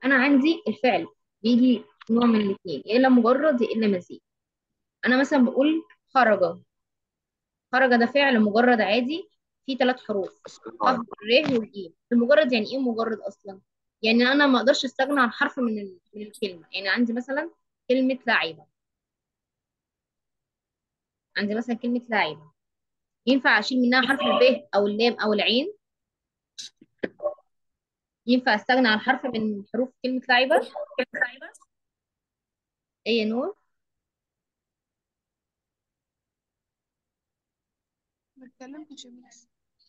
انا عندي الفعل بيجي نوع من الاثنين يا الا مجرد يا الا مزيد انا مثلا بقول خرج خرج ده فعل مجرد عادي فيه ثلاث حروف حرف آه. الر والاي المجرد يعني ايه مجرد اصلا يعني انا ما اقدرش استغنى عن حرف من ال- من الكلمه يعني عندي مثلا كلمه لعيبه عندي مثلا كلمه لعيبه ينفع اشيل منها حرف الب او اللام او العين ينفع استغنى عن حرف من حروف كلمه لعيبه ايه يا نور ما اتكلمتش يا ميس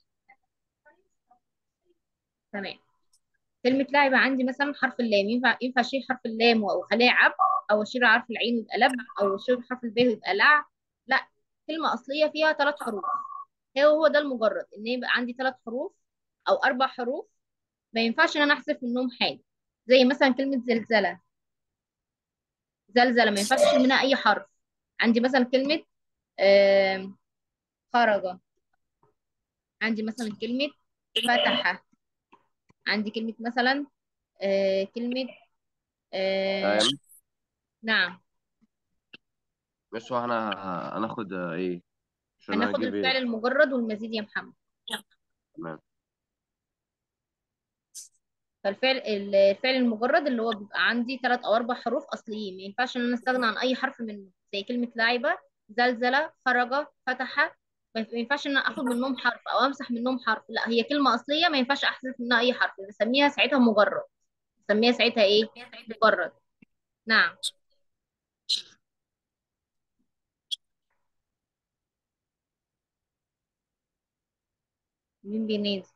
تمام كلمه لعيبه عندي مثلا حرف اللام ينفع ينفع اشيل حرف اللام واخليها عب او اشيل حرف العين ويبقى لب او اشيل حرف الب ويبقى لع لا كلمه اصليه فيها ثلاث حروف هو هو ده المجرد ان يبقى عندي ثلاث حروف او اربع حروف ما ينفعش ان انا احذف منهم حاجه زي مثلا كلمه زلزله زلزله ما ينفعش اشيل منها اي حرف عندي مثلا كلمه آم، خرج عندي مثلا كلمه فتح عندي كلمه مثلا آه، كلمه آه، آه، يا نعم مش هو انا هناخد آه، ايه عشان هناخد اجيب الفعل ايه المجرد والمزيد يا محمد تمام فالفعل الفعل المجرد اللي هو بيبقى عندي ثلاث او اربع حروف اصليين ما ينفعش ان انا استغنى عن اي حرف منه زي كلمه لعبه زلزله خرج فتح ما ينفعش ان انا اخد منهم حرف او امسح منهم حرف لا هي كلمه اصليه ما ينفعش احذف منها اي حرف بسميها ساعتها مجرد بسميها ساعتها ايه مجرد نعم مين بينادي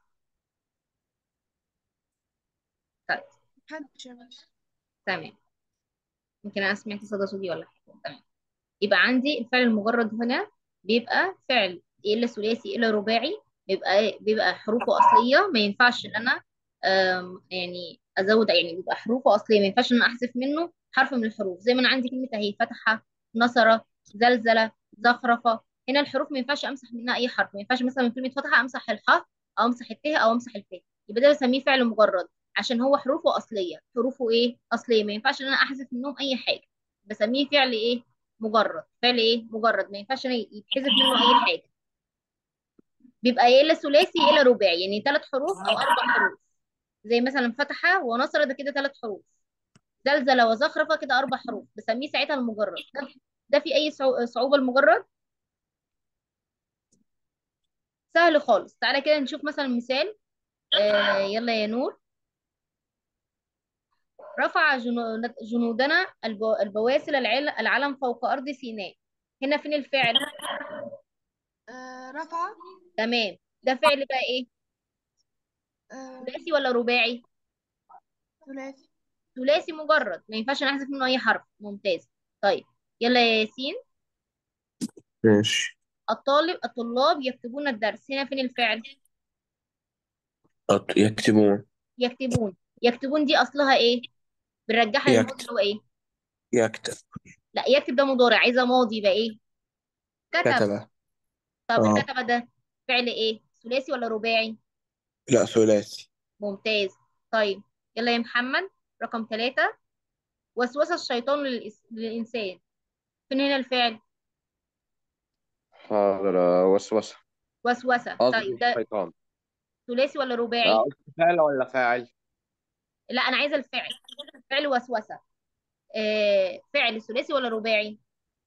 طيب محدش يا ميس تمام يمكن انا سمعت صدى صوتي ولا حاجه تمام يبقى عندي الفعل المجرد هنا بيبقى فعل الا ثلاثي الا رباعي بيبقى بيبقى حروفه اصليه ما ينفعش ان انا آم، يعني ازود يعني بيبقى حروفه اصليه ما ينفعش ان انا احذف منه حرف من الحروف زي ما انا عندي كلمه اهي فتحه نصره زلزله زخرفه هنا الحروف ما ينفعش امسح منها اي حرف ما ينفعش مثلا من كلمه فتحه امسح الحاء او امسح الت او امسح الف يبقى ده بسميه فعل مجرد عشان هو حروفه اصليه حروفه ايه اصليه ما ينفعش ان انا احذف منهم اي حاجه بسميه فعل ايه مجرد فعل ايه مجرد ما ينفعش إن يتحذف منه اي حاجه بيبقى يا الا ثلاثي يا الا رباعي يعني ثلاث حروف او اربع حروف زي مثلا فتحه ونصر ده كده ثلاث حروف زلزله وزخرفه كده اربع حروف بسميه ساعتها المجرد ده, ده في اي صعو- صعوبه المجرد سهل خالص تعالى كده نشوف مثلا مثال آه يلا يا نور رفع جنو- جنودنا الب- البواسل العل- العلم فوق ارض سيناء هنا فين الفعل آه رفع تمام ده فعل بقى ايه آه ثلاثي ولا رباعي ثلاثي ثلاثي مجرد ما ينفعش نحذف منه اي حرف ممتاز طيب يلا يا ياسين ماشي الطالب الطلاب يكتبون الدرس هنا فين الفعل أط- يكتبون يكتبون يكتبون دي اصلها ايه بنرجعها للماضي يكتب اللي هو ايه يكتب لا يكتب ده مضارع عايزه ماضي يبقى ايه كتب كتب طب اه كتب ده فعل ايه ثلاثي ولا رباعي لا ثلاثي ممتاز طيب يلا يا محمد رقم ثلاثة وسوس الشيطان للإس... للإنسان فين هنا الفعل حاضر آه، وسوسة وسوسة قصدي طيب ده الشيطان ثلاثي ولا آه، رباعي قلت فعل ولا فاعل لا انا عايزه الفعل فعل وسوسة آه فعل ثلاثي ولا رباعي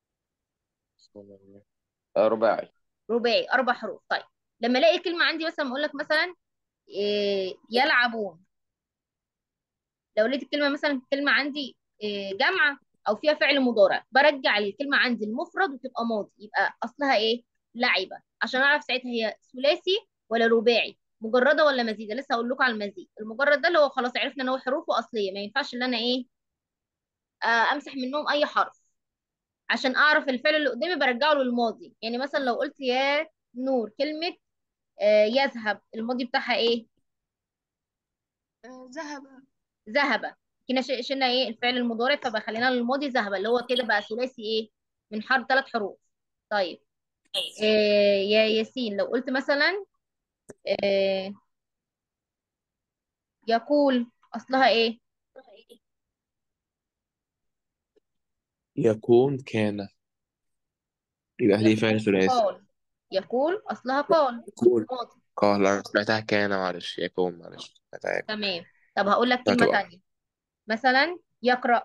آه، رباعي رباعي اربع حروف طيب لما الاقي كلمه عندي مثلا اقول لك مثلا إيه يلعبون لو لقيت الكلمه مثلا كلمه عندي إيه جمع او فيها فعل مضارع برجع الكلمه عندي المفرد وتبقى ماضي يبقى اصلها ايه لعبه عشان اعرف ساعتها هي ثلاثي ولا رباعي مجرده ولا مزيده لسه هقول لكم على المزيد المجرد ده اللي هو خلاص عرفنا ان هو حروفه اصليه ما ينفعش ان انا ايه آه امسح منهم اي حرف عشان اعرف الفعل اللي قدامي برجعه للماضي يعني مثلا لو قلت يا نور كلمه آه يذهب الماضي بتاعها ايه آه ذهب ذهب كنا ش- شلنا ايه الفعل المضارع فبقى خلينا للماضي ذهب اللي هو كده بقى ثلاثي ايه من حرف ثلاث حروف طيب إيه يا ياسين لو قلت مثلا إيه يقول اصلها ايه يكون كان يبقى دي فعل ثلاثي قال يقول اصلها قال يكون ماضي قال أنا سمعتها كان معلش يكون معلش سمعتها يكون تمام طب هقول لك كلمة هتبقى تانية مثلا يقرأ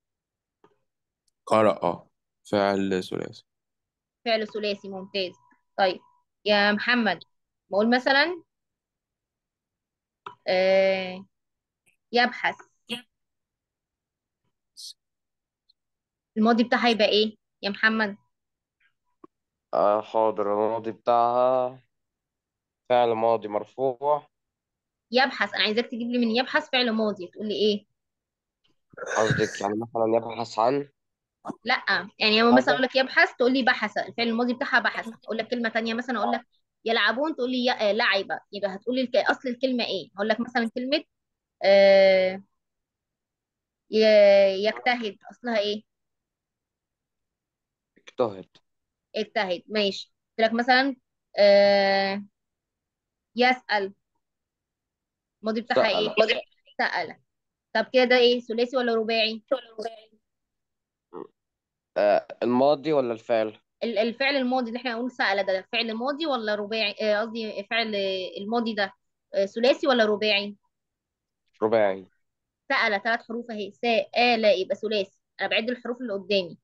قرأ فعل ثلاثي فعل ثلاثي ممتاز طيب يا محمد بقول مثلا آه يبحث الماضي بتاعها يبقى ايه يا محمد آه حاضر الماضي بتاعها فعل ماضي مرفوع يبحث انا عايزاك تجيب لي من يبحث فعل ماضي تقول لي ايه قصدك يعني مثلا يبحث عن لا يعني لما مثلا اقول حاجة لك يبحث تقول لي بحث الفعل الماضي بتاعها بحث اقول لك كلمه تانية مثلا اقول لك يلعبون تقول لي ي- آه، لعب يبقى هتقول لي الك... اصل الكلمه ايه هقول لك مثلا كلمه آه ي... يجتهد اصلها ايه اجتهد اجتهد ماشي قلت لك مثلا آه يسأل الماضي بتاعها ايه سأل سأل طب كده ده ايه ثلاثي ولا رباعي آه الماضي ولا الفعل ال- الفعل الماضي اللي احنا هنقول سأل ده فعل ماضي ولا رباعي آه، قصدي فعل الماضي ده آه، ثلاثي ولا رباعي رباعي سأل ثلاث حروف اهي سأل يبقى ثلاثي انا بعد الحروف اللي قدامي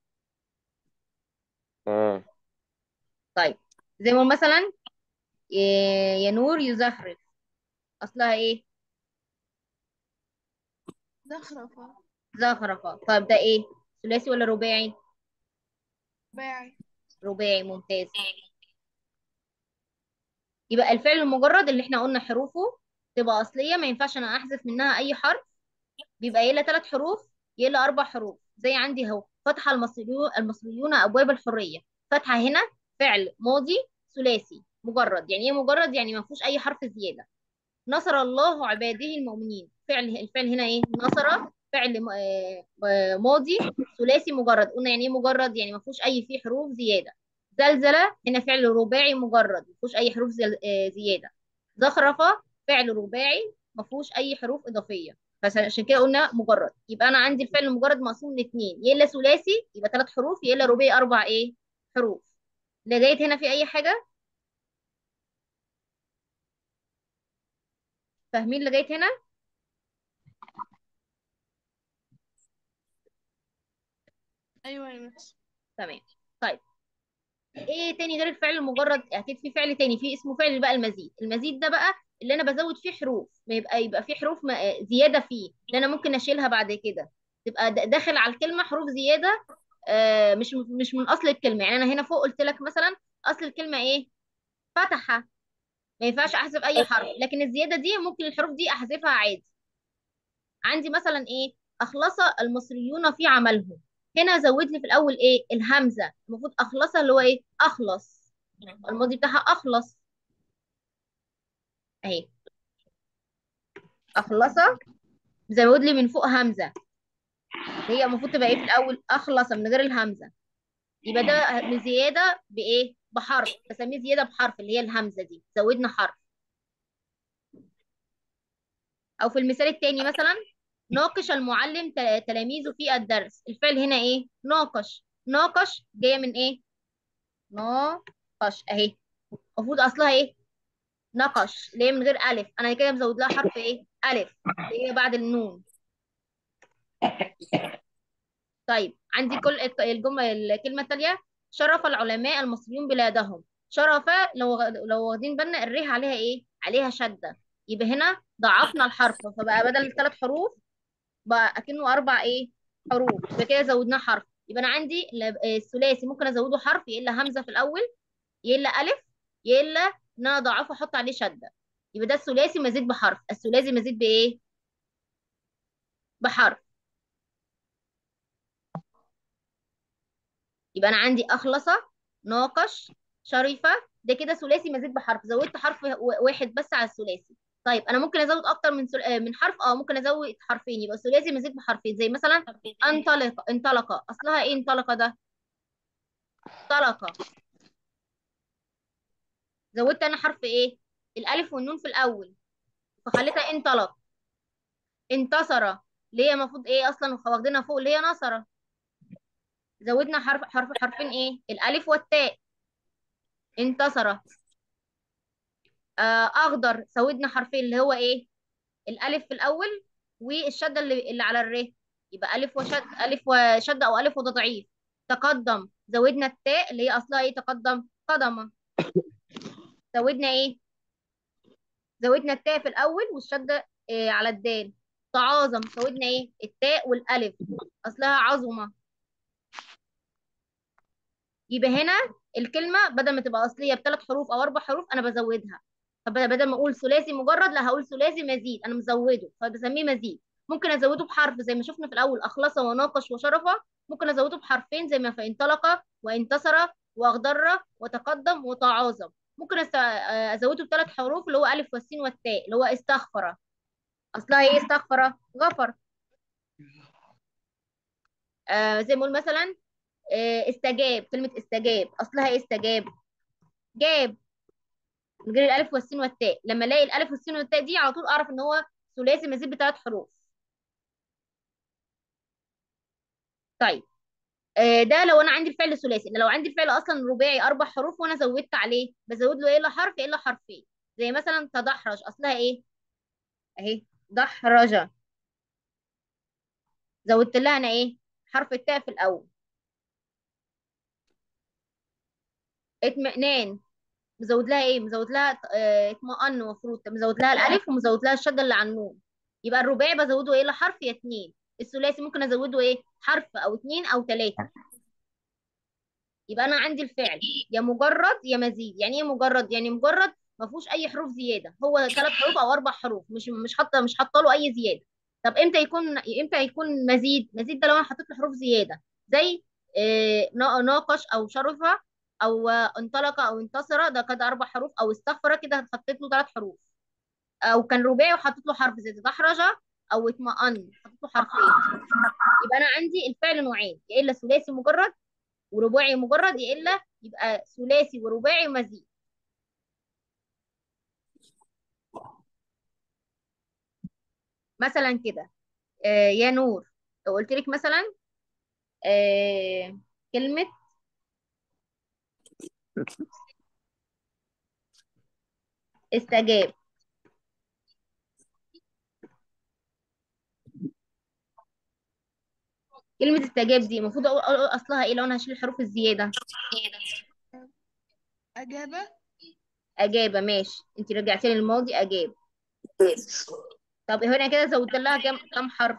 آه. طيب زي ما نقول مثلا آه، يا نور يزخرف اصلها ايه زخرفة زخرفة طيب ده ايه ثلاثي ولا رباعي باعي رباعي ممتاز يبقى الفعل المجرد اللي احنا قلنا حروفه تبقى اصليه ما ينفعش انا احذف منها اي حرف بيبقى يا الا ثلاث حروف يا الا اربع حروف زي عندي اهو فتح المصريون المصريون ابواب الحريه فتحه هنا فعل ماضي ثلاثي مجرد يعني ايه مجرد يعني ما فيهوش اي حرف زياده نصر الله عباده المؤمنين فعل الفعل هنا ايه نصر فعل م- آه، آه، ماضي ثلاثي مجرد قلنا يعني ايه مجرد يعني ما فيهوش اي فيه حروف زياده زلزلة هنا فعل رباعي مجرد ما فيهوش اي حروف زل- آه، زياده زخرفة فعل رباعي ما فيهوش اي حروف اضافيه فعشان كده قلنا مجرد يبقى انا عندي الفعل المجرد مقسوم لاثنين يا الا ثلاثي يبقى ثلاث حروف يا الا رباعي اربع ايه حروف لغايه هنا في اي حاجه فاهمين لغايه هنا أيوة يا مس تمام طيب ايه تاني غير الفعل المجرد اكيد في فعل تاني في اسمه فعل بقى المزيد المزيد ده بقى اللي انا بزود فيه حروف ما يبقى يبقى فيه حروف ما- زياده فيه اللي انا ممكن اشيلها بعد كده تبقى د- داخل على الكلمه حروف زياده آه مش مش من اصل الكلمه يعني انا هنا فوق قلت لك مثلا اصل الكلمه ايه فتح ما ينفعش احذف اي حرف لكن الزياده دي ممكن الحروف دي احذفها عادي عندي مثلا ايه اخلص المصريون في عملهم هنا زود لي في الاول ايه الهمزه المفروض اخلص اللي هو ايه اخلص الماضي بتاعها اخلص اهي اخلص زود لي من فوق همزه هي المفروض تبقى ايه في الاول اخلص من غير الهمزه يبقى ده زياده بايه بحرف بسميه زياده بحرف اللي هي الهمزه دي زودنا حرف او في المثال التاني مثلا ناقش المعلم تل- تلاميذه في الدرس الفعل هنا ايه ناقش ناقش جايه من ايه ناقش اهي المفروض اصلها ايه نقش اللي هي من غير الف انا كده مزود لها حرف ايه الف اللي هي بعد النون طيب عندي كل الك- الجمله الكلمه التاليه شرف العلماء المصريون بلادهم شرف لو لو واخدين بالنا الريح عليها ايه عليها شده يبقى هنا ضعفنا الحرف فبقى بدل الثلاث حروف بقى اكنه اربع ايه حروف يبقى كده زودناه حرف يبقى انا عندي ل- الثلاثي ممكن ازوده حرف يا الا همزه في الاول يا الا الف يا الا ان انا اضعفه احط عليه شده يبقى ده الثلاثي مزيد بحرف الثلاثي مزيد بايه بحرف يبقى انا عندي اخلص ناقش شريفه ده كده ثلاثي مزيد بحرف زودت حرف و- واحد بس على الثلاثي طيب انا ممكن ازود اكتر من سل... آه، من حرف اه ممكن ازود حرفين يبقى ثلاثي مزيد بحرفين زي مثلا انطلق انطلق اصلها ايه انطلق ده انطلق زودت انا حرف ايه الالف والنون في الاول فخليتها انطلق انتصر اللي هي المفروض ايه اصلا واخدينها فوق اللي هي نصر زودنا حرف حرف حرفين ايه الالف والتاء انتصر آه اخضر زودنا حرفين اللي هو ايه الالف في الاول والشده اللي, اللي على الر يبقى الف وشد الف وشده او الف وتضعيف تقدم زودنا التاء اللي هي اصلها ايه تقدم قدم زودنا ايه زودنا التاء في الاول والشده إيه على الدال تعاظم زودنا ايه التاء والالف اصلها عظمه يبقى هنا الكلمه بدل ما تبقى اصليه بثلاث حروف او اربع حروف انا بزودها فبدل ما اقول ثلاثي مجرد لا هقول ثلاثي مزيد انا مزوده فبسميه مزيد ممكن ازوده بحرف زي ما شفنا في الاول اخلص وناقش وشرف ممكن ازوده بحرفين زي ما في انطلق وانتصر واخضر وتقدم وتعاظم ممكن أست- ازوده بثلاث حروف اللي هو الف والسين والتاء اللي هو استغفر اصلها ايه استغفر غفر آه زي ما اقول مثلا آه استجاب كلمة استجاب اصلها ايه استجاب جاب من غير الالف والسين والتاء لما الاقي الالف والسين والتاء دي على طول اعرف ان هو ثلاثي مزيد بثلاث حروف طيب آه ده لو انا عندي الفعل ثلاثي إن لو عندي الفعل اصلا رباعي اربع حروف وانا زودت عليه بزود له ايه الا حرف الا حرفين زي مثلا تدحرج اصلها ايه اهي دحرج زودت لها انا ايه حرف التاء في الاول اطمئنان مزود لها ايه مزود لها آه، اطمئن المفروض مزود لها الالف ومزود لها الشده اللي على النون يبقى الرباعي بزوده ايه لحرف يا اتنين الثلاثي ممكن ازوده ايه حرف او اتنين او تلاته يبقى انا عندي الفعل يا مجرد يا مزيد يعني ايه مجرد يعني مجرد ما فيهوش اي حروف زياده هو ثلاث حروف او اربع حروف مش مش حاطه مش حاطه له اي زياده طب امتى يكون امتى يكون مزيد مزيد ده لو انا حطيت له حروف زياده زي آه، نا- ناقش او شرف او آه، انطلق او انتصر ده كده اربع حروف او استغفر كده حطيت له ثلاث حروف او كان رباعي وحطيت له حرف زي تدحرج او اطمئن حطيت له حرفين يبقى انا عندي الفعل نوعين يا الا ثلاثي مجرد ورباعي مجرد يا الا يبقى ثلاثي ورباعي ومزيد مثلا كده آه يا نور لو قلت لك مثلا آه كلمة استجاب كلمة استجاب دي المفروض اقول أقول اصلها ايه لو انا هشيل الحروف الزيادة أجابة اجابة ماشي انت رجعتي لي الماضي اجاب طب هنا كده زودت لها كام كام حرف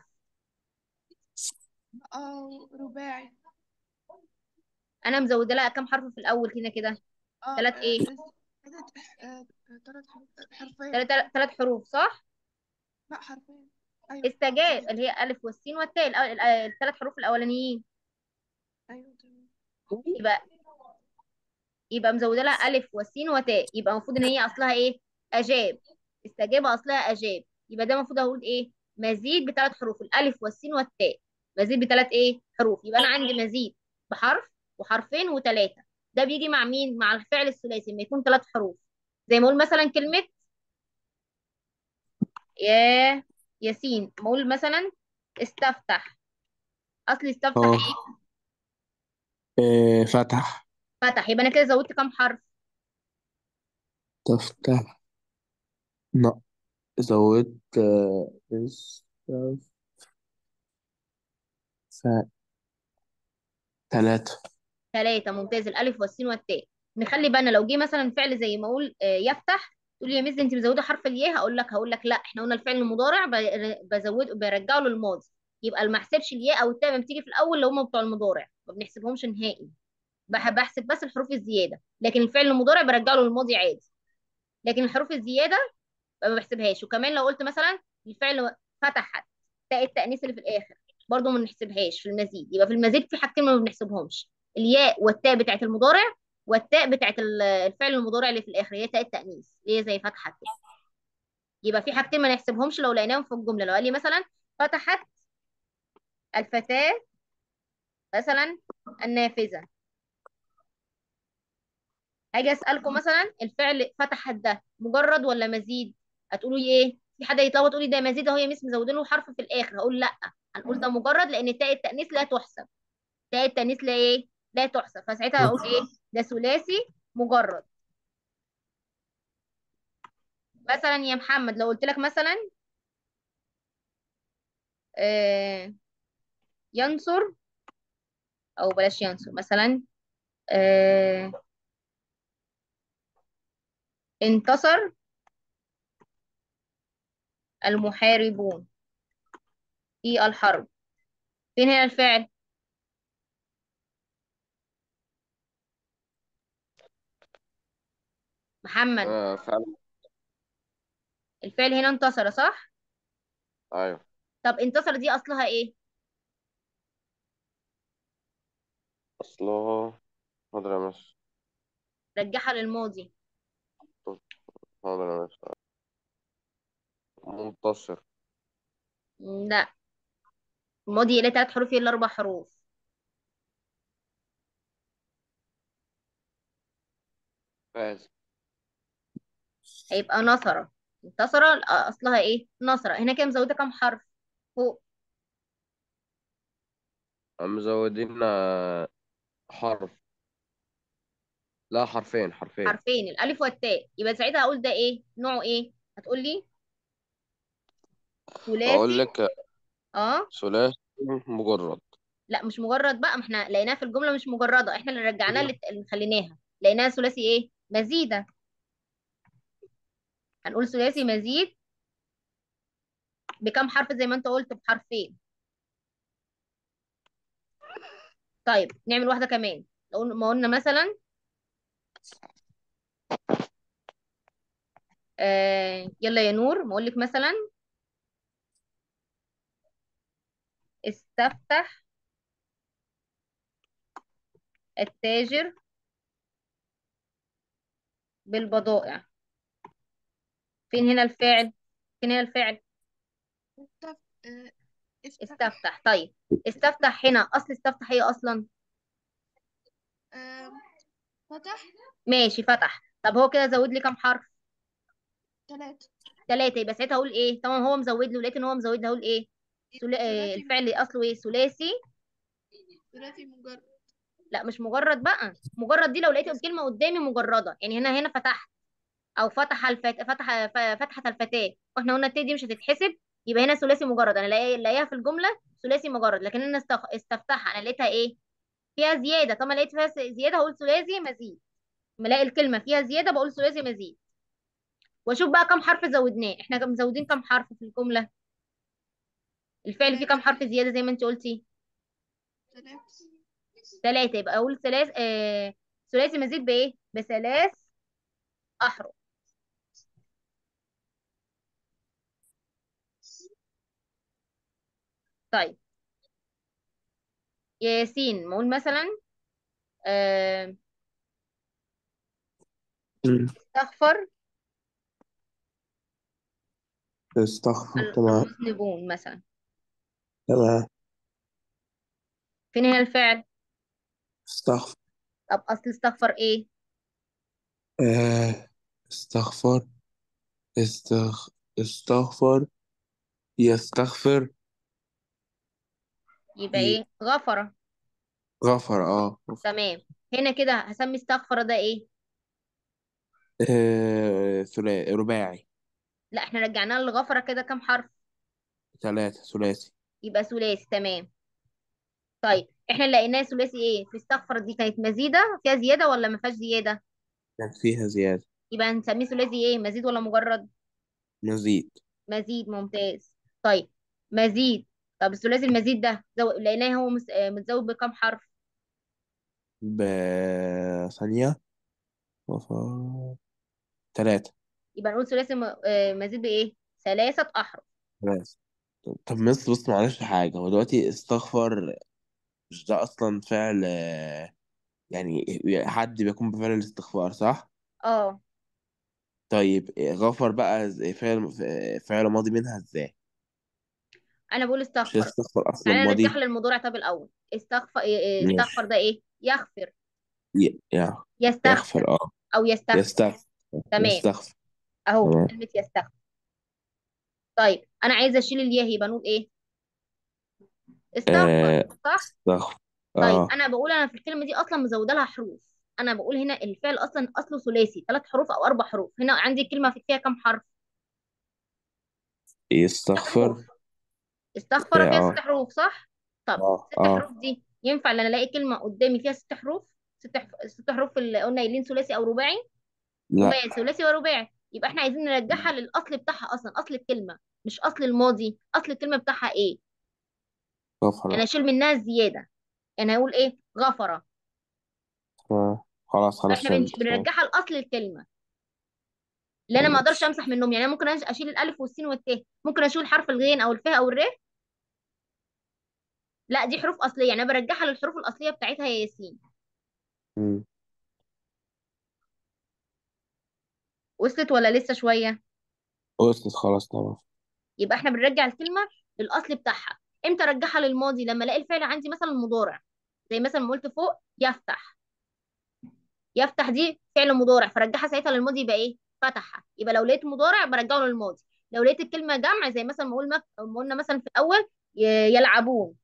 أو رباعي انا مزوده لها كام حرف في الاول هنا كده اه ثلاث ايه ثلاث ثلاث حرفين ثلاث ثلاث حروف صح لا حرفين أيوة استجاب اللي هي الف والسين والتاء الأول- الثلاث حروف الاولانيين أيوة تمام يبقى يبقى مزوده لها الف والسين وتاء يبقى المفروض ان هي اصلها ايه اجاب استجاب اصلها اجاب يبقى ده المفروض اقول ايه مزيد بثلاث حروف الالف والسين والتاء مزيد بثلاث ايه حروف يبقى انا عندي مزيد بحرف وحرفين وثلاثه ده بيجي مع مين مع الفعل الثلاثي لما يكون ثلاث حروف زي ما اقول مثلا كلمه يا ياسين ما اقول مثلا استفتح اصل استفتح اه ايه إيه، فتح فتح يبقى انا كده زودت كام حرف تفتح لا زودت آه، اس ف ثلاثة ثلاثة ممتاز الألف والسين والتاء نخلي بالنا لو جه مثلا فعل زي ما أقول آه، يفتح تقول لي يا ميس أنت مزودة حرف الياء هقول لك هقول لك لا إحنا قلنا الفعل المضارع ب- بزود برجعه للماضي يبقى ما احسبش الياء أو التاء لما بتيجي في الأول اللي هم بتوع المضارع ما بنحسبهمش نهائي بح- بحسب بس الحروف الزيادة لكن الفعل المضارع برجعه للماضي عادي لكن الحروف الزيادة ما بحسبهاش وكمان لو قلت مثلا الفعل فتحت تاء التأنيث اللي في الآخر برضو ما بنحسبهاش في المزيد يبقى في المزيد في حاجتين ما بنحسبهمش الياء والتاء بتاعت المضارع والتاء بتاعت ال- الفعل المضارع اللي في الآخر هي تاء التأنيث اللي هي زي فتحت كده يبقى في حاجتين ما نحسبهمش لو لقيناهم في الجملة لو قال لي مثلا فتحت الفتاة مثلا النافذة هاجي أسألكم مثلا الفعل فتحت ده مجرد ولا مزيد هتقولوا لي ايه في حد يطلع تقولي ده مزيد اهو يا ميس مزودين له حرف في الاخر هقول لا هنقول ده مجرد لان تاء التأنيث لا تحسب تاء التانيث لا ايه لا تحسب فساعتها اقول ايه ده ثلاثي مجرد مثلا يا محمد لو قلت لك مثلا آه ينصر او بلاش ينصر مثلا آه انتصر المحاربون في الحرب فين هنا الفعل محمد آه فعلا الفعل هنا انتصر صح ايوه طب انتصر دي اصلها ايه اصلها حاضر يا مس رجعها للماضي حاضر يا مس منتصر لا الماضي له ثلاث حروف الا اربع حروف فاز هيبقى نصر انتصر اصلها ايه نصر هنا كام مزوده كام حرف فوق مزودين آه، حرف لا حرفين حرفين حرفين الالف والتاء يبقى ساعتها اقول ده ايه نوعه ايه هتقول لي اقول ثلاثي لك اه ثلاثي مجرد لا مش مجرد بقى ما احنا لقيناها في الجمله مش مجرده احنا اللي رجعناها اللي اللي خليناها لقيناها ثلاثي ايه مزيده هنقول ثلاثي مزيد بكم حرف زي ما انت قلت بحرفين طيب نعمل واحده كمان لو ما قلنا مثلا آه يلا يا نور ما اقول لك مثلا استفتح التاجر بالبضائع فين هنا الفعل فين هنا الفعل استف... آه، افتح استفتح طيب استفتح هنا اصل استفتح ايه اصلا آم، فتح ماشي فتح طب هو كده زود لي كام حرف ثلاثة ثلاثة يبقى ساعتها اقول ايه طبعا هو مزود لي ولقيت ان هو مزود لي هقول ايه سلا... آه، ثلاثي الفعل اصله ايه ثلاثي ثلاثي مجرد لا مش مجرد بقى مجرد دي لو لقيت الكلمة قدامي مجردة يعني هنا هنا فتحت او فتح الفت... فتح ف- فتحت الفتاة واحنا قلنا التاء دي مش هتتحسب يبقى هنا ثلاثي مجرد انا لاقي- لاقيها في الجملة ثلاثي مجرد لكن انا استخ... استفتحها انا لقيتها ايه فيها زيادة طب ما لقيت فيها س- زيادة هقول ثلاثي مزيد ما الاقي الكلمة فيها زيادة بقول ثلاثي مزيد واشوف بقى كم حرف زودناه احنا كم مزودين كم حرف في الجملة الفعل فيه كم ثلاثة حرف زيادة زي ما انت قلتي ثلاثة ثلاثة يبقى اقول ثلاث آه... ثلاثي مزيد بايه بثلاث احرف طيب يا ياسين نقول مثلا آه... مم. استغفر استغفر ال- تمام المذنبون مثلا تمام فين هنا الفعل استغفر طب اصل استغفر ايه آه. استغفر استغ... استغفر يستغفر يبقى ي... ايه غفر غفر اه غفر. تمام هنا كده هسمي استغفر ده ايه آه. ثلاثي رباعي لا احنا رجعناه لغفرة كده كام حرف ثلاثة ثلاثي يبقى ثلاثي تمام طيب احنا لقيناه ثلاثي ايه في استغفر دي كانت مزيدة فيها زيادة ولا ما فيهاش زيادة كان فيها زيادة يبقى هنسميه ثلاثي ايه مزيد ولا مجرد مزيد مزيد ممتاز طيب مزيد طب الثلاثي المزيد ده زو... لقيناه هو مس... آه، متزود بكام حرف بثانية غفر ثلاثة يبقى نقول ثلاثي م... آه، مزيد بايه ثلاثة احرف ثلاثة طب طب بس بص معلش في حاجة هو دلوقتي استغفر مش ده أصلا فعل آه، يعني حد بيكون بفعل الاستغفار صح؟ اه طيب غفر بقى زي فعل فعل ماضي منها ازاي؟ انا بقول مش استغفر استغفر أصلا تعالى نرجع ماضي للمضارع طب الاول استغفر إيه- إيه، ماشي استغفر ده ايه يغفر ي- يا- يستغفر يغفر اه او يستغفر يستغفر تمام يستغفر اهو تمام كلمة يستغفر طيب انا عايزه اشيل الياء يبقى نقول ايه استغفر آه، صح استغفر طيب اه انا بقول انا في الكلمه دي اصلا مزوده لها حروف انا بقول هنا الفعل اصلا اصله ثلاثي ثلاث حروف او اربع حروف هنا عندي كلمه فيها كام حرف ست يستغفر حروف استغفر اه فيها اه ست حروف صح طب اه ست اه حروف دي ينفع ان انا الاقي كلمه قدامي فيها ست حروف ست حف... ست حروف اللي قلنا قايلين ثلاثي او رباعي هما لا يا ثلاثي ورباعي يبقى احنا عايزين نرجعها للاصل بتاعها اصلا اصل الكلمه مش اصل الماضي اصل الكلمه بتاعها ايه يعني غفرة اشيل منها الزياده يعني هقول ايه غفر آه. خلاص خلاص فاحنا بنش... فهمت فهمت بنرجعها لاصل الكلمه اللي انا ما اقدرش ماشي امسح منهم يعني انا ممكن أش- اشيل الالف والسين والت ممكن اشيل حرف الغين او الفاء او الر لا دي حروف اصليه يعني انا برجعها للحروف الاصليه بتاعتها يا ياسين مم. وصلت ولا لسه شويه وصلت خلاص تمام يبقى احنا بنرجع الكلمه للاصل بتاعها امتى ارجعها للماضي لما الاقي الفعل عندي مثلا مضارع زي مثلا ما قلت فوق يفتح يفتح دي فعل مضارع فرجعها ساعتها للماضي يبقى ايه فتح يبقى لو لقيت مضارع برجعه للماضي لو لقيت الكلمه جمع زي مثلا ما قلنا ما قلنا مثلا في الاول ي- يلعبون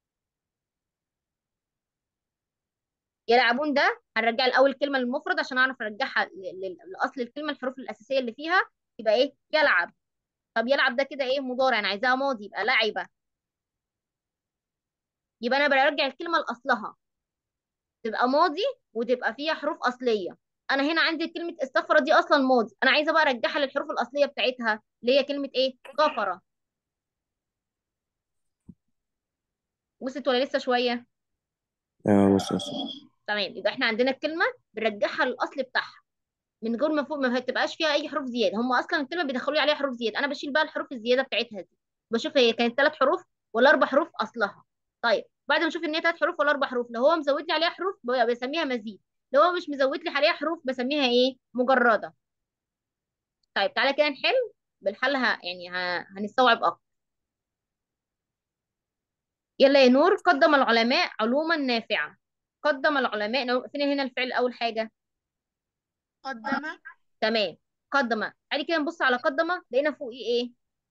يلعبون ده هنرجع الاول كلمه للمفرد عشان اعرف ارجعها ل- ل- لاصل الكلمه الحروف الاساسيه اللي فيها يبقى ايه يلعب طب يلعب ده كده ايه مضارع انا عايزاها ماضي يبقى لعب يبقى انا برجع الكلمه لاصلها تبقى ماضي وتبقى فيها حروف اصليه انا هنا عندي كلمه استغفر دي اصلا ماضي انا عايزه بقى ارجعها للحروف الاصليه بتاعتها اللي هي كلمه ايه غفر وصلت ولا لسه شويه اه بس بس تمام يبقى احنا عندنا الكلمه بنرجعها للاصل بتاعها من غير ما فوق ما تبقاش فيها اي حروف زياده هم اصلا الكلمه بيدخلوا لي عليها حروف زياده انا بشيل بقى الحروف الزياده بتاعتها دي بشوف هي كانت ثلاث حروف ولا اربع حروف اصلها طيب بعد ما اشوف ان هي ثلاث حروف ولا اربع حروف لو هو مزود لي عليها حروف ب- بسميها مزيد لو هو مش مزود لي عليها حروف بسميها ايه مجرده طيب تعالى كده نحل بالحل ه... يعني ه... هنستوعب اكتر يلا يا نور قدم العلماء علوما نافعه قدم العلماء نو- فين هنا الفعل اول حاجه قدم تمام قدم تعالي كده نبص على قدم لقينا فوقيه ايه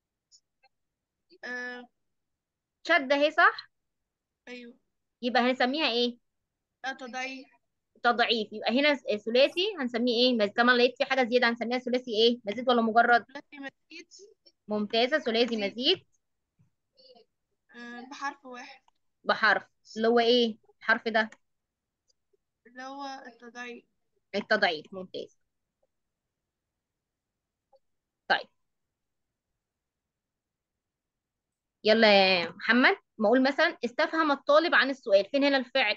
آه شد اهي صح أيوه يبقى هنسميها ايه آه تضعيف تضعيف يبقى هنا س- ثلاثي هنسميه ايه مز... كمان لقيت في حاجه زياده هنسميها ثلاثي ايه مزيد ولا مجرد ثلاثي مزيد ممتازه ثلاثي مزيد. مزيد آه بحرف واحد بحرف اللي هو ايه الحرف ده اللي هو التضعيف التضعيف ممتاز طيب يلا يا محمد ما اقول مثلا استفهم الطالب عن السؤال فين هنا الفعل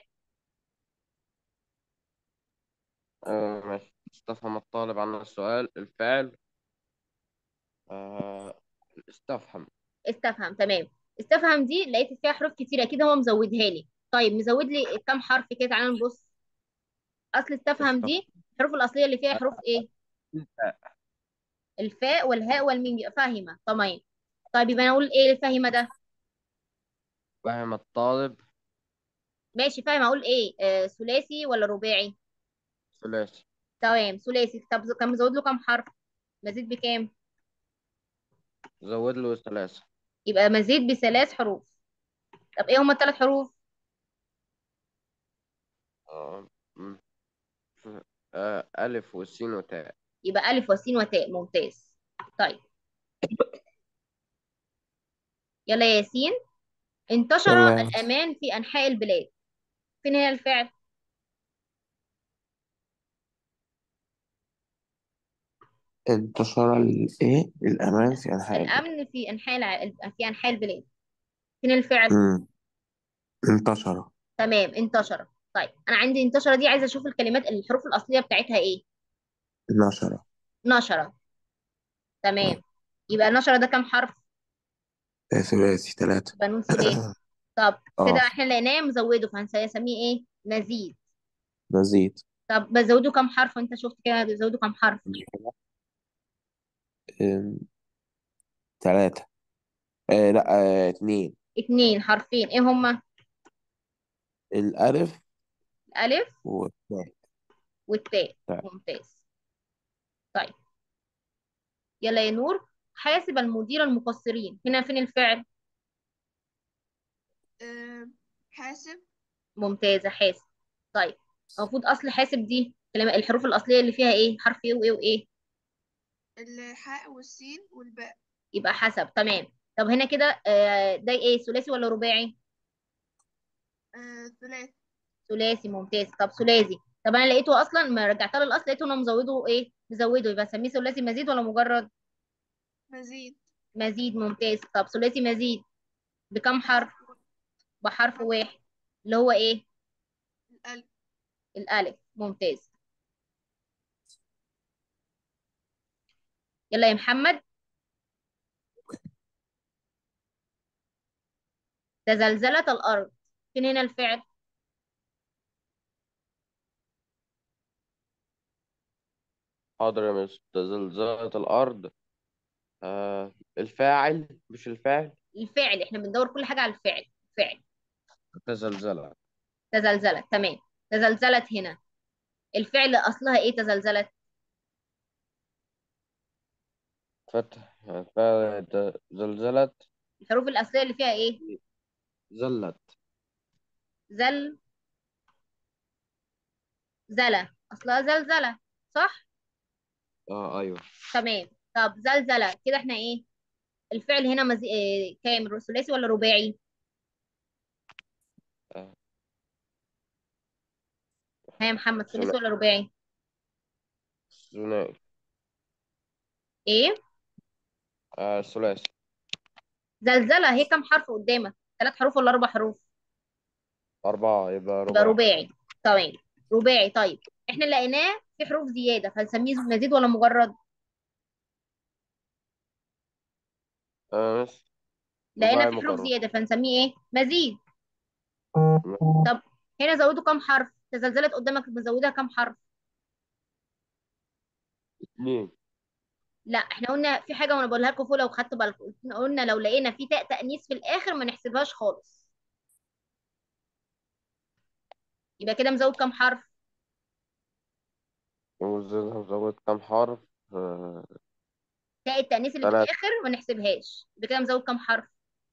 آه ماشي استفهم الطالب عن السؤال الفعل آه استفهم استفهم تمام استفهم دي لقيت فيها حروف كتير اكيد هو مزودها لي طيب مزود لي كام حرف كده تعالى نبص اصل استفهم دي الحروف الاصليه اللي فيها حروف ايه الفاء والهاء والميم يبقى فاهمه تمام طيب يبقى انا اقول ايه الفاهمه ده فهم الطالب ماشي فاهمه اقول ايه آه ثلاثي ولا رباعي ثلاثي تمام ثلاثي طب كان مزود له كام حرف مزيد بكام زود له ثلاثة يبقى مزيد بثلاث حروف طب ايه هما الثلاث حروف آه م- ف- آه ألف وسين وتاء يبقى الف وسين وتاء ممتاز طيب يلا يا ياسين انتشر يلا. الامان في انحاء البلاد فين هنا الفعل انتشر الايه الامان في انحاء البلاد الامن في انحاء الع... في انحاء البلاد فين الفعل مم. انتشر تمام انتشر طيب انا عندي انتشر دي عايزه اشوف الكلمات الحروف الاصليه بتاعتها ايه نشر نشر تمام يبقى نشر ده كام حرف آه، ثلاثي ثلاثة يبقى نون ثلاثي طب كده اه احنا لقيناه مزوده فهنسميه ايه مزيد مزيد طب بزوده كام حرف انت شفت كده بزوده كام حرف آم، ثلاثة آه لا آه اتنين اتنين حرفين ايه هما الألف الالف والتاء والتاء تاء. ممتاز طيب يلا يا نور حاسب المدير المقصرين هنا فين الفعل آه حاسب ممتازة حاسب طيب المفروض أصل حاسب دي كلمة الحروف الأصلية اللي فيها إيه حرف إيه وإيه وإيه الحاء والسين والباء يبقى حسب تمام طب هنا كده آه، ده إيه ثلاثي ولا رباعي آه، ثلاثي ثلاثي ممتاز طب ثلاثي طب أنا لقيته أصلا ما رجعت له الأصل لقيته إنه مزوده إيه مزوده يبقى أسميه ثلاثي مزيد ولا مجرد مزيد مزيد ممتاز طب ثلاثي مزيد بكم حرف بحرف واحد اللي هو إيه الألف الألف ممتاز يلا يا محمد تزلزلت الأرض فين هنا الفعل حاضر يا مس تزلزلت الأرض آه الفاعل مش الفعل الفعل احنا بندور كل حاجة على الفعل فعل تزلزلت تزلزلت تمام تزلزلت هنا الفعل أصلها إيه تزلزلت فتح فاعل تزلزلت الحروف الأصلية اللي فيها إيه زلت زل زلة أصلها زلزلة صح اه ايوه تمام طب زلزلة كده احنا إيه الفعل هنا مزي... إيه كام ثلاثي ولا رباعي آه. ها يا محمد ثلاثي ثنا- ولا رباعي ثنائي إيه آه ثلاثي زلزلة هي كام حرف قدامك ثلاث حروف ولا أربع حروف أربعة يبقى يبقى رباعي رباعي تمام رباعي طيب احنا لقيناه في حروف زيادة فنسميه مزيد ولا مجرد آه مس لقينا رباعي في حروف مجرد زيادة فنسميه ايه مزيد طب هنا زودوا كام حرف تزلزلت قدامك مزودها كام حرف اتنين لا احنا قلنا في حاجة وانا بقولها لكم فوق لو خدتوا بالكم قلنا لو لقينا في تاء تأنيث في الآخر ما نحسبهاش خالص يبقى كده مزود كام حرف وزودها مزود كام حرف آه تاء التأنيث اللي في تلاتة الآخر ما نحسبهاش يبقى كده مزود كام حرف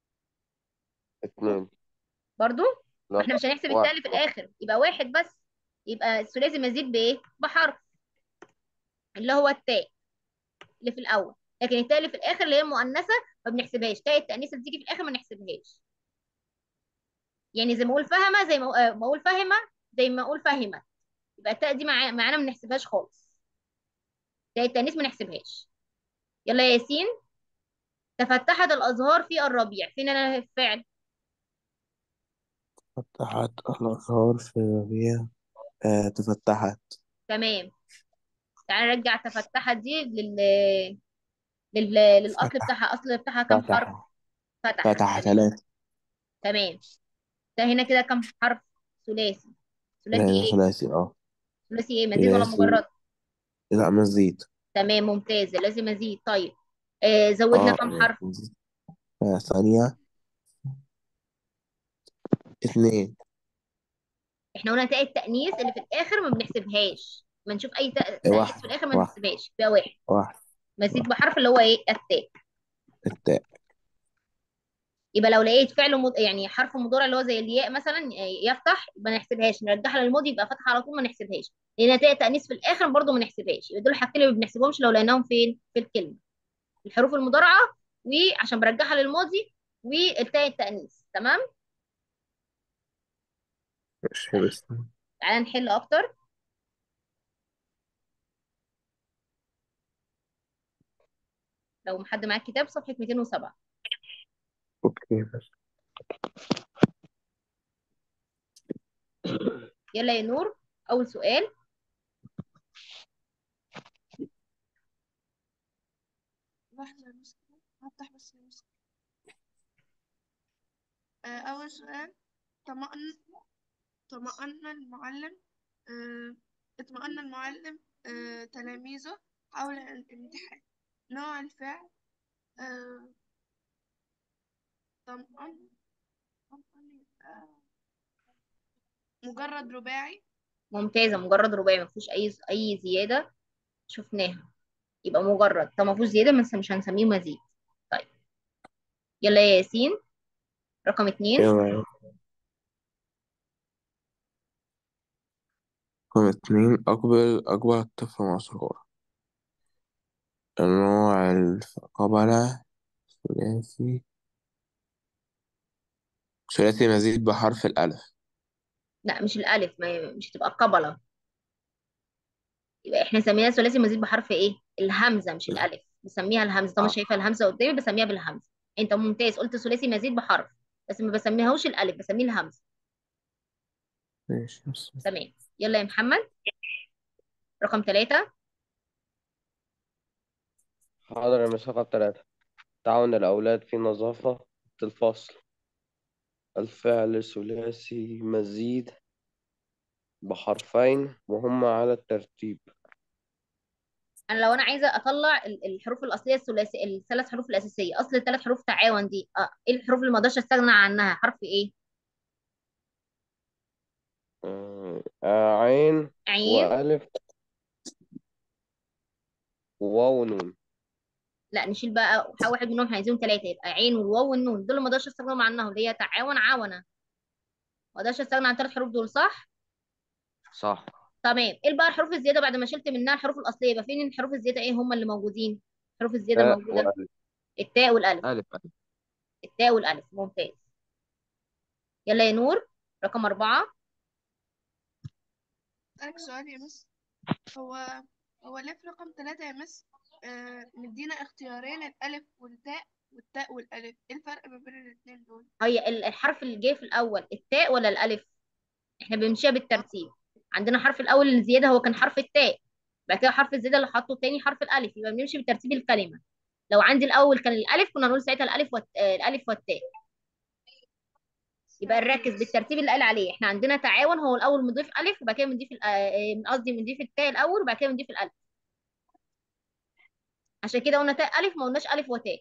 اتنين برضو لا احنا مش هنحسب التاء واحد اللي في الآخر يبقى واحد بس يبقى الثلاثي مزيد بإيه بحرف اللي هو التاء اللي في الاول لكن التاء اللي في الاخر اللي هي المؤنثه ما بنحسبهاش تاء التانيث اللي بتيجي في الاخر ما نحسبهاش يعني زي ما اقول فهمه زي ما ما اقول فهمه زي ما اقول فهمت يبقى التاء دي مع- معانا ما نحسبهاش خالص تاء التانيث ما نحسبهاش يلا يا ياسين تفتحت الازهار في الربيع فين انا الفعل فتحت الأزهار في الربيع آه تفتحت تمام تعالى نرجع تفتحت دي لل لل... للاصل فتح بتاعها اصل بتاعها كام حرف فتح فتح فتح تمام ثلاثة تمام ده هنا كده كام حرف ثلاثي ثلاثي آه ايه ثلاثي اه ثلاثي ايه مزيد ولا ثلاثي مجرد لا مزيد تمام ممتاز لازم ازيد طيب آه زودنا اه كام آه، حرف مزيد. آه ثانية اتنين احنا قلنا تاء التأنيث اللي في الآخر ما بنحسبهاش ما نشوف أي تاء آه، تأنيث واحد في الآخر ما واحد نحسبهاش يبقى واحد واحد مزيد واحد بحرف اللي هو ايه التاء التاء يبقى لو لقيت فعل مض... يعني حرف مضارع اللي هو زي الياء مثلا آه، يفتح ما نحسبهاش نرجعها للماضي يبقى فتح على طول ما نحسبهاش لأن تاء التأنيث في الآخر برضو ما نحسبهاش يبقى دول الحاجتين اللي ما بنحسبهمش لو لقيناهم فين في الكلمة الحروف المضارعة وعشان برجعها للماضي والتاء التأنيث تمام ماشي بس تعالى نحل أكتر لو حد معاه كتاب صفحة 207 اوكي بس يلا يا نور أول سؤال لحظة يا مس هفتح بس يا مس آه، أول سؤال طمأن طمأن المعلم آه، اطمأن المعلم آه، تلاميذه حول الامتحان نوع الفعل آه، طمأن طمأن آه، مجرد رباعي ممتازة مجرد رباعي ما فيهوش أي أي زيادة شفناها يبقى مجرد طب ما فيهوش زيادة بس مش هنسميه مزيد طيب يلا يا ياسين رقم اتنين ايوه رقم اتنين أكبر أكبر الطفل مسرور النوع القبلة ثلاثي ثلاثي مزيد بحرف الألف لا مش الالف ما هي مش هتبقى قبله يبقى احنا سميناها ثلاثي مزيد بحرف ايه الهمزه مش الالف بسميها الهمزه طبعا آه. شايفه الهمزه قدامي بسميها بالهمزه انت ممتاز قلت ثلاثي مزيد بحرف بس ما بسميهاش الالف بسميه الهمزه ماشي بس تمام يلا يا محمد رقم ثلاثة حاضر يا مس رقم ثلاثة تعاون الأولاد في نظافة الفصل الفعل ثلاثي مزيد بحرفين وهما على الترتيب انا لو انا عايزه اطلع ال- الحروف الاصليه الثلاثي الثلاث حروف الاساسيه اصل الثلاث حروف تعاون دي اه ايه الحروف اللي ما اقدرش استغنى عنها حرف ايه آه، آه، عين عين وألف وواو ونون لا نشيل بقى واحد منهم احنا عايزينهم ثلاثه يبقى عين والواو والنون دول اللي ما اقدرش استغنى عنهم اللي هي تعاون عاونه ما اقدرش استغنى عن الثلاث حروف دول صح صح تمام ايه بقى الحروف الزياده بعد ما شلت منها الحروف الاصليه يبقى فين الحروف الزياده ايه هم اللي موجودين الحروف الزياده تاء موجوده وألف التاء والالف ألف ألف التاء والالف ممتاز يلا يا نور رقم أربعة أسألك سؤال يا مس هو هو ليه في رقم ثلاثة يا مس آه مدينا اختيارين الألف والتاء والتاء والألف ايه الفرق ما بين الاتنين دول؟ هي ال- الحرف اللي جاي في الأول التاء ولا الألف احنا بنمشيها بالترتيب عندنا الحرف الأول الزيادة هو كان حرف التاء بعد كده حرف الزيادة اللي حطه تاني حرف الألف يبقى بنمشي بترتيب الكلمة لو عندي الأول كان الألف كنا نقول ساعتها الألف والت... آه، الألف والتاء يبقى تمام يا نركز مس بالترتيب اللي قال عليه احنا عندنا تعاون هو الأول بنضيف ألف وبعد كده بنضيف ال- آه، آه، قصدي بنضيف التاء الأول وبعد كده بنضيف الألف عشان كده قلنا تاء ألف ما قلناش ألف وتاء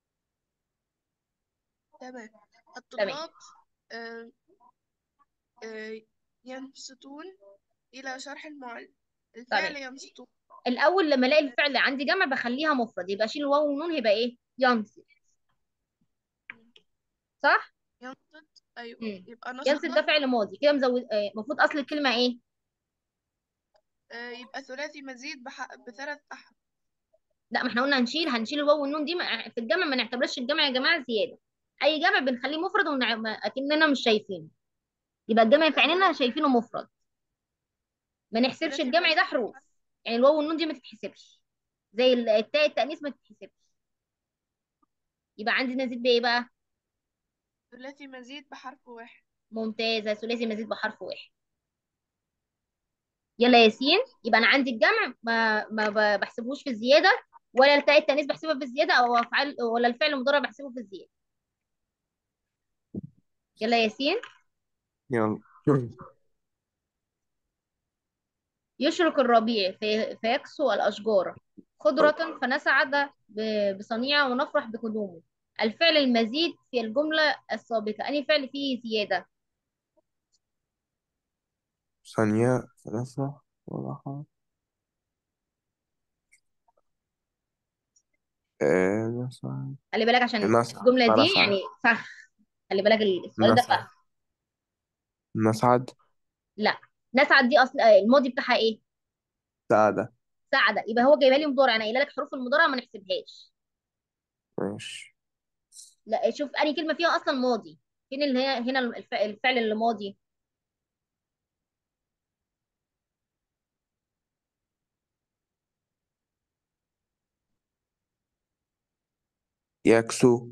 تمام تمام الطلاب آه آه ينصتون إلى شرح المعلم الفعل تمام ينصتون الأول لما ألاقي الفعل عندي جمع بخليها مفرد يبقى أشيل الواو والنون يبقى إيه ينصت صح؟ ينصت أيوه مم. يبقى ينصت ده نصت فعل ماضي كده مزود آه، المفروض اصل الكلمه ايه آه يبقى ثلاثي مزيد بح... بثلاث أحرف لا ما احنا قلنا هنشيل هنشيل الواو والنون دي ما- في الجمع ما نعتبرش الجمع يا جماعه زياده اي جمع بنخليه مفرد ونع... ما- اكننا مش شايفينه يبقى الجمع في عيننا شايفينه مفرد ما نحسبش ثلاثي الجمع ده مزيد حروف يعني الواو والنون دي ما تتحسبش زي ال- التاء التانيث ما تتحسبش يبقى عندي نزيد بايه بقى ثلاثي مزيد بحرف واحد ممتازه ثلاثي مزيد بحرف واحد يلا يا ياسين يبقى انا عندي الجمع ما ما ب- بحسبهوش في الزياده ولا التاء التانيث بحسبها في الزياده او افعال ولا الفعل المضارع بحسبه في الزياده يلا يا ياسين يلا يشرق الربيع في فيكسو الأشجار خضرة فنسعد ب- بصنيع ونفرح بقدومه الفعل المزيد في الجملة السابقة أي فعل فيه زيادة ثانية ثلاثة أربعة آه، مثلا خلي بالك عشان نسعد الجملة دي نسعد يعني فخ خلي بالك السؤال ده نسعد فخ نسعد لا نسعد دي أصل آه، الماضي بتاعها إيه سعادة سعد يبقى هو جايبها لي مضارع أنا قايله لك حروف المضارع ما نحسبهاش ماشي لا شوف أي كلمة فيها أصلا ماضي فين اللي هي هنا الف- الفعل اللي ماضي يكسو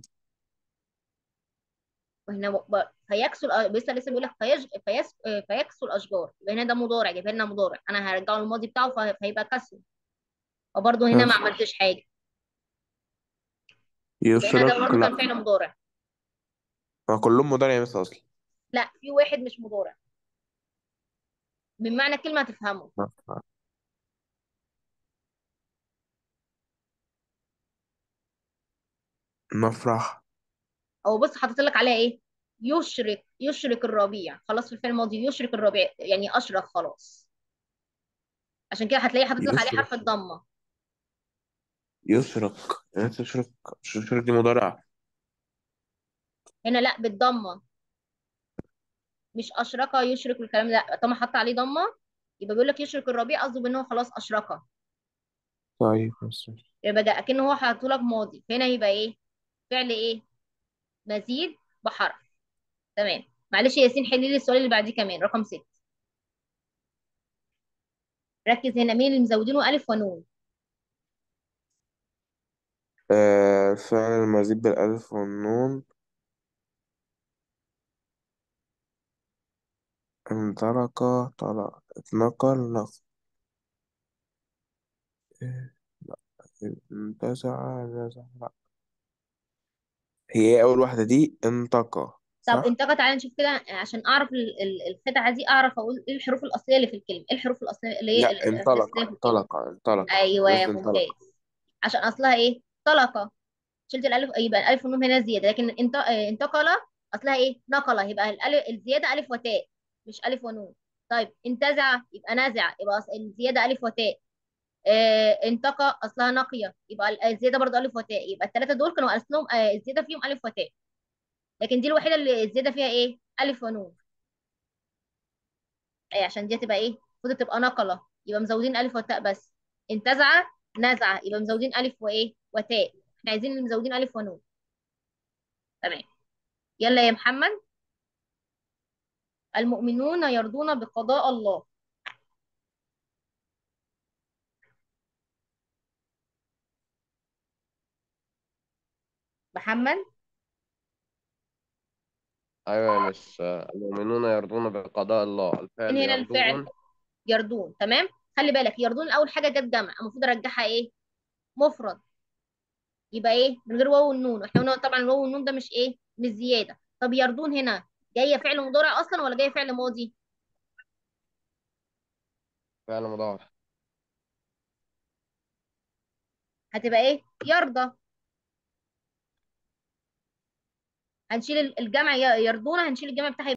وهنا ب- فيكسو الأ- لسه لسه بيقول لك فيج... فيس... آه، فيكسو الاشجار يبقى هنا ده مضارع جايب لنا مضارع انا هرجعه الماضي بتاعه فه- فهيبقى كسو وبرضه هنا ما كسو عملتش حاجه يبقى هنا ده يشرق برضه كان لا فعل مضارع ما كلهم مضارع مثل أصلي لا في واحد مش مضارع من معنى الكلمه هتفهمه نفرح نفرح او بص حاطط لك عليها ايه يشرق يشرق الربيع خلاص في الفعل الماضي يشرق الربيع يعني اشرق خلاص عشان كده هتلاقيه حاطط لك عليه يشرق حرف الضمه يشرق يعني تشرق تشرق دي مضارع هنا لا بالضمه مش اشرق يشرق والكلام ده طالما حط عليه ضمه يبقى بيقول لك يشرق الربيع قصده بان هو خلاص اشرقه طيب بس يبقى ده اكنه هو حاطه لك ماضي فهنا يبقى ايه فعل ايه مزيد بحرف تمام معلش يا ياسين حلي لي السؤال اللي بعديه كمان رقم 6 ركز هنا مين اللي مزودينه الف ونون آه فعل المزيد بالألف والنون انطلق طلع اتنقل نقل إيه، لا انتزع نزع لا هي ايه أول واحدة دي انتقى طب صح؟ انت تعالى نشوف كده عشان اعرف ال- ال- الخدعه دي اعرف اقول ايه الحروف الاصليه اللي في الكلمه ايه الحروف الاصليه اللي هي لا ال- انطلق الاساسيه في الكلمه انطلق انطلق ايوه مثل انطلق ممتاز عشان اصلها ايه طلقه شلت الالف يبقى الالف والنون هنا زياده لكن انت آه، انتقل اصلها ايه نقله يبقى الالف الزياده الف وتاء مش الف ونون طيب انتزع يبقى نزع يبقى أص- الزياده الف وتاء آه انتقى اصلها نقيه يبقى ال- الزياده برضه الف وتاء يبقى الثلاثه دول كانوا اصلهم آه الزياده فيهم الف وتاء لكن دي الوحيده اللي الزياده فيها ايه الف ونون أي عشان دي تبقى ايه المفروض تبقى نقله يبقى مزودين الف وتاء بس انتزع نزع يبقى مزودين الف وايه وتاء احنا عايزين اللي مزودين الف ونون تمام يلا يا محمد المؤمنون يرضون بقضاء الله محمد أيوة يا مس المؤمنون يرضون بقضاء الله من الفعل هنا الفعل يرضون يرضون تمام خلي بالك يرضون اول حاجه جت جمع المفروض ارجعها ايه مفرد يبقى ايه من غير واو والنون احنا قلنا طبعا الواو والنون ده مش ايه مش زياده طب يرضون هنا جايه فعل مضارع اصلا ولا جايه فعل ماضي فعل مضارع هتبقى ايه يرضى هنشيل الجمع ي- يرضون هنشيل الجمع بتاعها